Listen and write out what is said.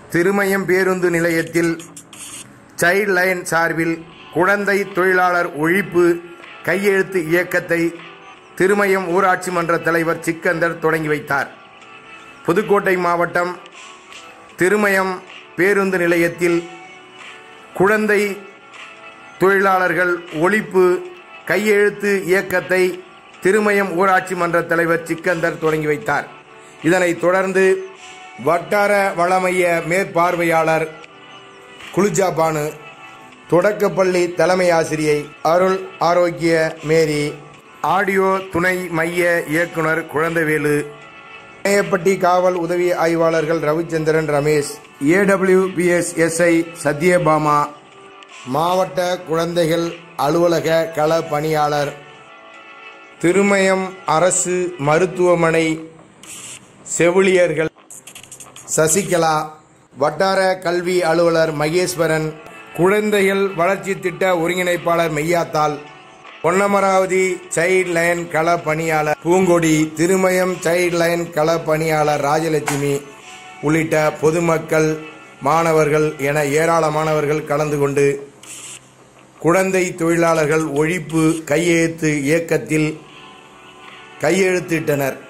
திருமயம் பேருந்து நிலையத்தில் child line சார்பில் குழந்தை தொழிலாளர் ஒழிப்பு கையெழுத்து இயக்கத்தை திருமயம் ஊராட்சி மன்ற தலைவர் சிக்கந்தர் தொடங்கி வைத்தார் புதுக்கோட்டை மாவட்டம் திருமயம் பேருந்து நிலையத்தில் குழந்தை தொழிலாளர்கள் ஒழிப்பு கையெழுத்து இயக்கத்தை திருமயம் ஊராட்சி மன்ற தலைவர் சிக்கந்தர் தொடங்கி வைத்தார் இதனைத் தொடர்ந்து வட்டார வளமைய மேற்பார்வையாளர் குலுஜா பானு தொடக்கப்பள்ளி தலைமை ஆசிரியை அருள் ஆரோக்கிய மேரி ஆடியோ துணை மைய இயக்குனர் குழந்தைவேலு மேயப்பட்டி காவல் உதவி ஆய்வாளர்கள் ரவிச்சந்திரன் ரமேஷ் ஏடபிள்யூபிஎஸ் எஸ்ஐ சத்யபாமா மாவட்ட குழந்தைகள் அலுவலக கள பணியாளர் திருமயம் அரசு மருத்துவமனை செவிலியர்கள் சசிகலா வட்டார கல்வி அலுவலர் மகேஸ்வரன் குழந்தைகள் வளர்ச்சி திட்ட ஒருங்கிணைப்பாளர் மெய்யாத்தாள் பொன்னமராவதி சைல்ட் லைன் கள பணியாளர் பூங்கொடி திருமயம் சைல்ட் லைன் கள பணியாளர் ராஜலட்சுமி உள்ளிட்ட பொதுமக்கள் மாணவர்கள் என ஏராளமானவர்கள் கலந்து கொண்டு குழந்தை தொழிலாளர்கள் ஒழிப்பு கையெழுத்து இயக்கத்தில் கையெழுத்திட்டனர்